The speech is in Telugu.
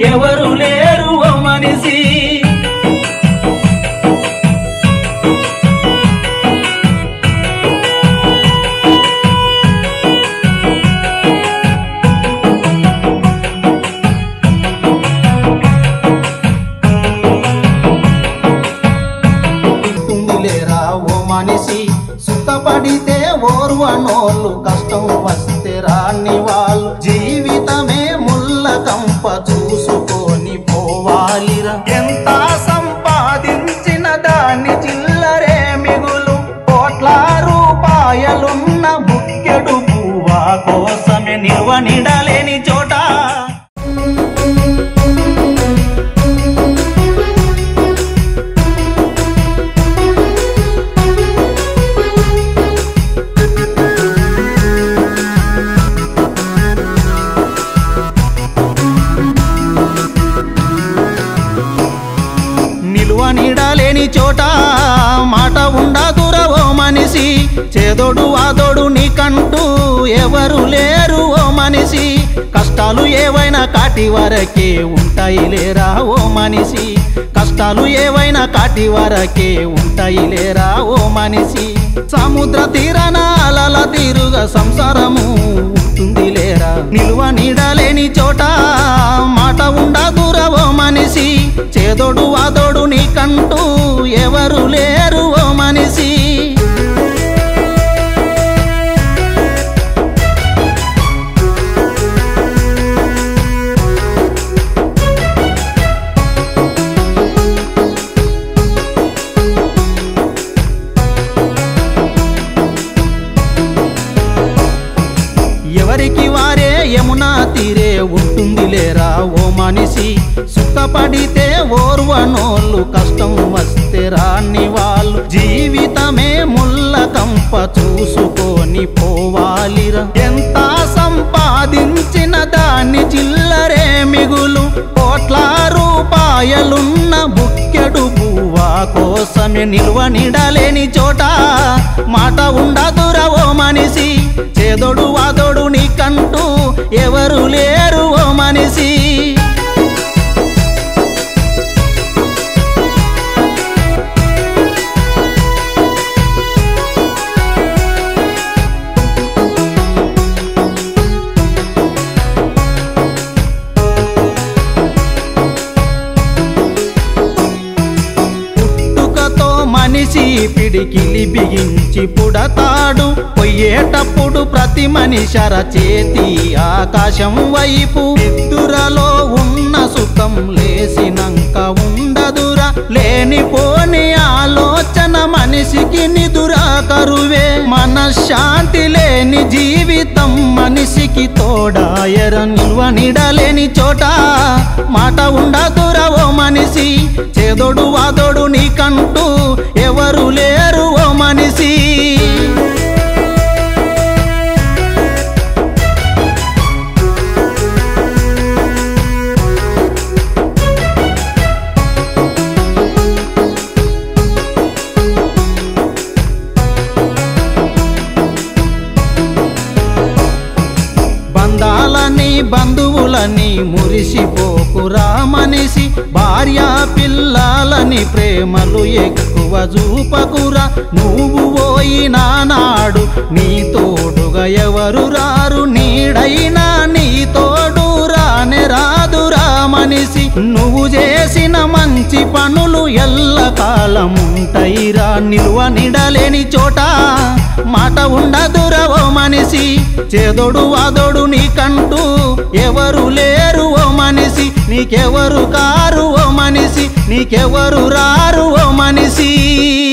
ఎవరు లేరు ఓ మనిషి ఉందిలేరా ఓ మనిషి సుఖపడితే ఓర్వనోళ్ళు కష్టం వస్తే రాని వాళ్ళు జీవితమే ముళ్ళ కంప చూసుకొని పోవాలిరా ఎంత సంపాదించిన దాన్ని చిల్లరే మిగులు కోట్ల రూపాయలున్న బుక్కెడు పువ్వా కోసమే నిలవనిడలేని చోట నిలువ నీడలేని చోట మాట ఉండదురా ఓ మనిషి చేదోడు వాదోడు నీకంటూ ఎవరు లేరు ఓ మనిషి కష్టాలు ఏవైనా కాటి వరకే ఉంటాయి లేరా ఓ మనిషి కష్టాలు ఏవైనా కాటి వరకే ఉంటాయి లేరా ఓ మనిషి సముద్ర తీరన అలల తీరుగా సంసారము ఉంటుంది లేరా నిలువ నీడలేని చోట మాట ఉండదురా ఓ మనిషి చేదోడు వాదోడు నీకంటూ ఎవరు లేరు ఓ మనిషి ఎవరికి వారే యమునా తీరే ఉంటుంది లేరా ఓ మనిషి సుఖపడితే ఓర్వనోళ్ళు కష్టం వస్తే రాని వాళ్ళు జీవితమే ముళ్ళ కంప చూసుకొని పోవాలిరా ఎంత సంపాదించిన దాన్ని చిల్లరే మిగులు కోట్ల రూపాయలున్న బుక్కెడు పువ్వా కోసమే నిల్వ నిడలేని చోట మాట ఉండదురా ఓ మనిషి చేదోడు వాదోడు నీకంటూ ఎవరు లేరు ఓ మనిషి పుట్టుకతో మనిషి పిడికిలి బిగించి పుడతాడు పొయ్యేటప్పుడు ప్రతి మనిషి చేతి ఆకాశం వైపు నిద్దురలో ఉన్న సుఖం లేసినంక ఉండదురా లేనిపోని ఆలోచన మనిషికి నిదురా కరువే మనశ్శాంతి లేని జీవితం మనిషికి తోడాయర నిల్వ నిడలేని చోట మాట ఉండదురా ఓ మనిషి చేదోడు వాదోడు నీకంటూ ఎవరు లేరు ఓ మనిషి బంధాలని బంధువులని మురిసిపోకురా మనిషి భార్య పిల్లలని ప్రేమలు ఎక్కువ చూపకురా నువ్వు పోయినా నాడు నీ తోడుగా ఎవరు రారు నీడైనా నీ తోడు రానే రాదురా మనిషి నువ్వు చేసిన మంచి పనులు ఎల్ల కాలం ఉంటాయిరా నిలువ నిడలేని చోట మాట ఉండదురా ఓ మనిషి చేదోడు వాదోడు నీకంటూ ఎవరు లేరు ఓ మనిషి నీకెవరు కారు ఓ మనిషి నీకెవరు రారు ఓ మనిషి